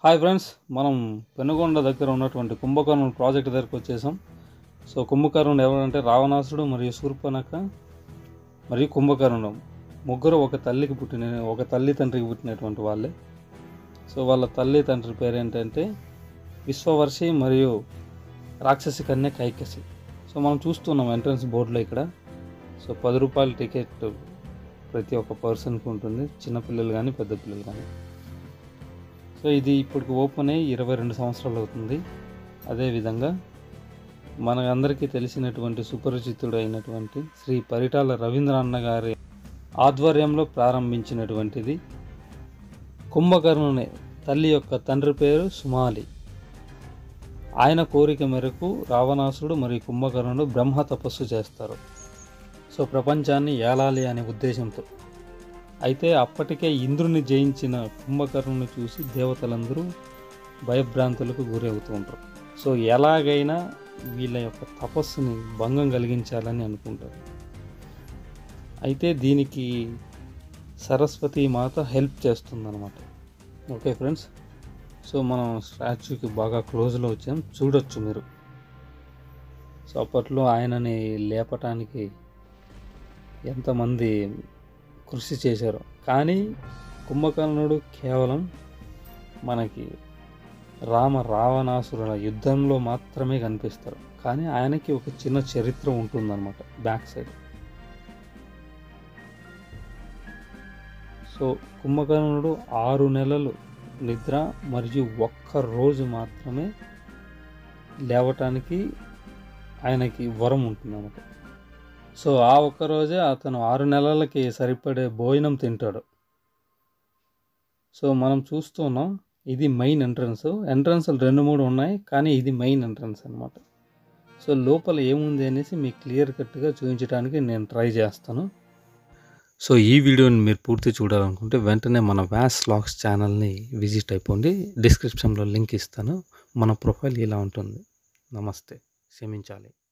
hi friends మనం పెనుగొండ దగ్గర ఉన్నటువంటి కుంభకర్ణుడు ప్రాజెక్ట్ దగ్గరకు వచ్చేసాం సో కుంభకర్ణుడు ఎవరంటే రావణాసుడు మరియు శూర్పణఖ మరియు కుంభకర్ణుడు ముగ్గురు ఒక తల్లికి పుట్టిన ఒక తల్లి తండ్రికి పుట్టినటువంటి వాళ్ళే సో వాళ్ళ తల్లి తండ్రి పేరు ఏంటంటే విశ్వవర్షి మరియు రాక్షసి కన్య కైకసి సో మనం చూస్తున్నాం ఎంట్రన్స్ బోర్డులో ఇక్కడ సో పది రూపాయల టికెట్ ప్రతి ఒక్క పర్సన్కి ఉంటుంది చిన్నపిల్లలు కానీ పెద్ద పిల్లలు కానీ సో ఇది ఇప్పటికి ఓపెన్ అయ్యి ఇరవై రెండు సంవత్సరాలు అవుతుంది అదేవిధంగా మన అందరికీ తెలిసినటువంటి సుపరిచితుడు అయినటువంటి శ్రీ పరిటాల రవీంద్ర అన్న గారి ఆధ్వర్యంలో ప్రారంభించినటువంటిది కుంభకర్ణుని తల్లి యొక్క తండ్రి పేరు సుమాలి ఆయన కోరిక మేరకు రావణాసుడు మరియు కుంభకర్ణుడు బ్రహ్మ తపస్సు చేస్తారు సో ప్రపంచాన్ని ఏలాలి అనే ఉద్దేశంతో అయితే అప్పటికే ఇంద్రుని జయించిన కుంభకర్ణుని చూసి దేవతలందరూ భయభ్రాంతులకు గురవుతూ ఉంటారు సో ఎలాగైనా వీళ్ళ యొక్క తపస్సుని భంగం కలిగించాలని అనుకుంటారు అయితే దీనికి సరస్వతి మాత హెల్ప్ చేస్తుందన్నమాట ఓకే ఫ్రెండ్స్ సో మనం స్టాచ్యూకి బాగా క్లోజ్లో వచ్చాం చూడొచ్చు మీరు సో అప్పట్లో ఆయనని లేపటానికి ఎంతమంది కృషి చేశారు కానీ కుంభకర్ణుడు కేవలం మనకి రామ రావణాసురుల యుద్ధంలో మాత్రమే కనిపిస్తారు కానీ ఆయనకి ఒక చిన్న చరిత్ర ఉంటుందన్నమాట బ్యాక్ సైడ్ సో కుంభకర్ణుడు ఆరు నెలలు నిద్ర మరియు ఒక్క రోజు మాత్రమే లేవటానికి ఆయనకి వరం ఉంటుందన్నమాట సో ఆ ఒక్క రోజే అతను ఆరు నెలలకి సరిపడే భోజనం తింటాడు సో మనం చూస్తున్నాం ఇది మెయిన్ ఎంట్రన్స్ ఎంట్రన్స్ రెండు మూడు ఉన్నాయి కానీ ఇది మెయిన్ ఎంట్రన్స్ అనమాట సో లోపల ఏముంది అనేసి మీకు క్లియర్ కట్గా చూపించడానికి నేను ట్రై చేస్తాను సో ఈ వీడియోని మీరు పూర్తి చూడాలనుకుంటే వెంటనే మన వ్యాస్ లాగ్స్ ఛానల్ని విజిట్ అయిపోండి డిస్క్రిప్షన్లో లింక్ ఇస్తాను మన ప్రొఫైల్ ఇలా ఉంటుంది నమస్తే క్షమించాలి